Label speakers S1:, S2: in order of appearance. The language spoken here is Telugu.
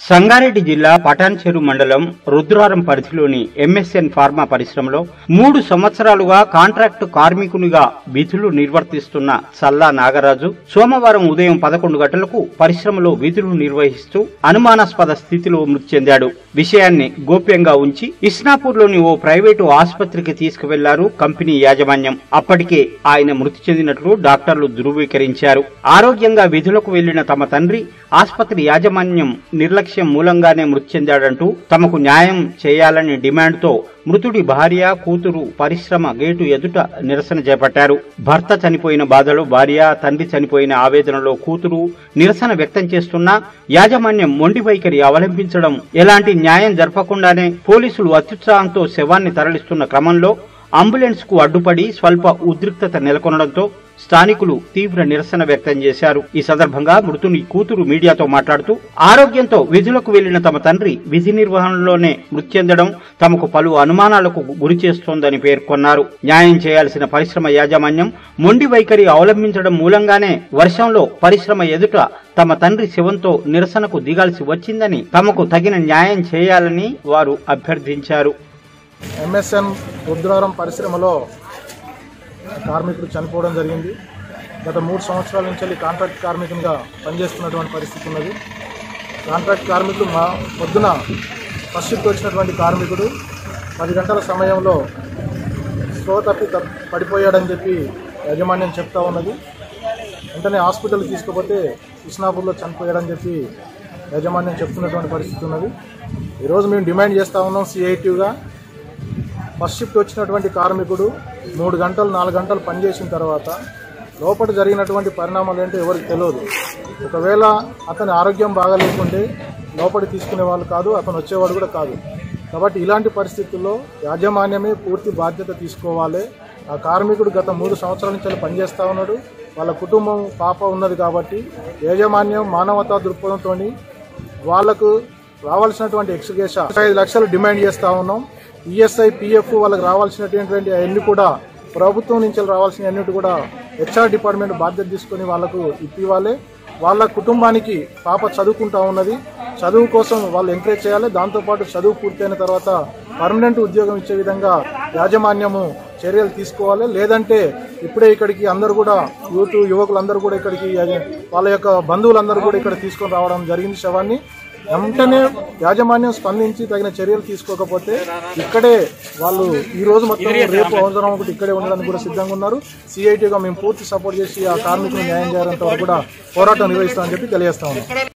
S1: సంగారెడ్డి జిల్లా పటాన్చెరు మండలం రుద్రారం పరిధిలోని ఎంఎస్ఎన్ ఫార్మా పరిశ్రమలో మూడు సంవత్సరాలుగా కాంట్రాక్టు కార్మికునిగా విధులు నిర్వర్తిస్తున్న సల్లా నాగరాజు సోమవారం ఉదయం పదకొండు గంటలకు పరిశ్రమలో విధులు నిర్వహిస్తూ అనుమానాస్పద స్థితిలో మృతి చెందాడు విషయాన్ని గోప్యంగా ఉంచి ఇస్నాపూర్లోని ఓ ప్రైవేటు ఆసుపత్రికి తీసుకువెళ్లారు కంపెనీ యాజమాన్యం అప్పటికే ఆయన మృతి చెందినట్లు డాక్టర్లు ధృవీకరించారు ఆరోగ్యంగా విధులకు వెళ్లిన తమ తండ్రి ఆసుపత్రి యాజమాన్యం నిర్లక్ష్యం మూలంగానే మృతి చెందాడంటూ తమకు న్యాయం చేయాలని డిమాండ్తో మృతుడి భార్య కూతురు పరిశ్రమ గేటు ఎదుట నిరసన చేపట్టారు భర్త చనిపోయిన బాధలో భార్య తండ్రి చనిపోయిన ఆవేదనలో కూతురు నిరసన వ్యక్తం చేస్తున్నా యాజమాన్యం మొండి వైఖరి అవలంబించడం ఎలాంటి న్యాయం జరపకుండానే పోలీసులు అత్యుత్సాహంతో శవాన్ని తరలిస్తున్న క్రమంలో అంబులెన్స్ కు అడ్డుపడి స్వల్ప ఉద్రిక్తత నెలకొనడంతో స్థానికులు తీవ్ర నిరసన వ్యక్తం చేశారు ఈ సందర్భంగా మృతుని కూతురు మీడియాతో మాట్లాడుతూ ఆరోగ్యంతో విధులకు వెళ్లిన తమ తండ్రి విధి నిర్వహణలోనే మృతి చెందడం తమకు పలు అనుమానాలకు గురి చేస్తోందని పేర్కొన్నారు న్యాయం చేయాల్సిన పరిశ్రమ యాజమాన్యం మొండి వైఖరి అవలంబించడం మూలంగానే వర్షంలో పరిశ్రమ ఎదుట తమ తండ్రి శివంతో నిరసనకు దిగాల్సి వచ్చిందని తమకు తగిన న్యాయం చేయాలని వారు అభ్యర్థించారు
S2: ఎంఎస్ఎన్ రుద్రవరం పరిశ్రమలో కార్మికుడు చనిపోవడం జరిగింది గత మూడు సంవత్సరాల నుంచి వెళ్ళి కాంట్రాక్ట్ కార్మికునిగా పనిచేస్తున్నటువంటి పరిస్థితి ఉన్నది కాంట్రాక్ట్ కార్మికుడు మా పొద్దున ఫస్ట్ షిఫ్ట్ వచ్చినటువంటి కార్మికుడు పది గంటల సమయంలో స్లో తప్పి తప్- పడిపోయాడని చెప్పి యాజమాన్యం చెప్తా ఉన్నది వెంటనే హాస్పిటల్ తీసుకుపోతే కృష్ణాపూర్లో చనిపోయాడని చెప్పి యాజమాన్యం చెప్తున్నటువంటి పరిస్థితి ఉన్నది ఈరోజు మేము డిమాండ్ చేస్తూ ఉన్నాం సిఐటిగా ఫస్ట్ షిఫ్ట్ వచ్చినటువంటి కార్మికుడు మూడు గంటలు నాలుగు గంటలు పనిచేసిన తర్వాత లోపల జరిగినటువంటి పరిణామాలు ఏంటో ఎవరికి తెలియదు ఒకవేళ అతని ఆరోగ్యం బాగాలేకుంటే లోపలికి తీసుకునే వాళ్ళు కాదు అతను వచ్చేవాడు కూడా కాదు కాబట్టి ఇలాంటి పరిస్థితుల్లో యాజమాన్యమే పూర్తి బాధ్యత తీసుకోవాలి ఆ కార్మికుడు గత మూడు సంవత్సరాల నుంచి అలా పనిచేస్తూ ఉన్నాడు వాళ్ళ కుటుంబం పాప ఉన్నది కాబట్టి యాజమాన్యం మానవతా దృక్పథంతో వాళ్లకు రావాల్సినటువంటి ఎక్స్గ్రేషన్ ఐదు లక్షలు డిమాండ్ చేస్తా ఉన్నాం ఈఎస్ఐ పిఎఫ్ వాళ్ళకి రావాల్సినటువంటి అవన్నీ కూడా ప్రభుత్వం నుంచి రావాల్సిన అన్నిటి కూడా హెచ్ఆర్ డిపార్ట్మెంట్ బాధ్యత తీసుకొని వాళ్ళకు ఇప్పివ్వాలి వాళ్ళ కుటుంబానికి పాప చదువుకుంటా ఉన్నది చదువు కోసం వాళ్ళు ఎంకరేజ్ చేయాలి దాంతోపాటు చదువు పూర్తయిన తర్వాత పర్మనెంట్ ఉద్యోగం ఇచ్చే విధంగా యాజమాన్యము చర్యలు తీసుకోవాలి లేదంటే ఇప్పుడే ఇక్కడికి అందరూ కూడా యూత్ యువకులందరూ కూడా ఇక్కడికి వాళ్ళ యొక్క బంధువులందరూ కూడా ఇక్కడ తీసుకొని రావడం జరిగింది శవాన్ని వెంటనే యాజమాన్యం స్పందించి తగిన చర్యలు తీసుకోకపోతే ఇక్కడే వాళ్ళు ఈ రోజు మొత్తం రేపు అవసరం ఒకటి ఇక్కడే ఉండడానికి కూడా సిద్ధంగా ఉన్నారు సిఐటిగా మేము పూర్తి సపోర్ట్ చేసి ఆ కార్మికులు న్యాయం చేయాలంత వరకు కూడా పోరాటం నిర్వహిస్తామని చెప్పి తెలియజేస్తా ఉన్నాం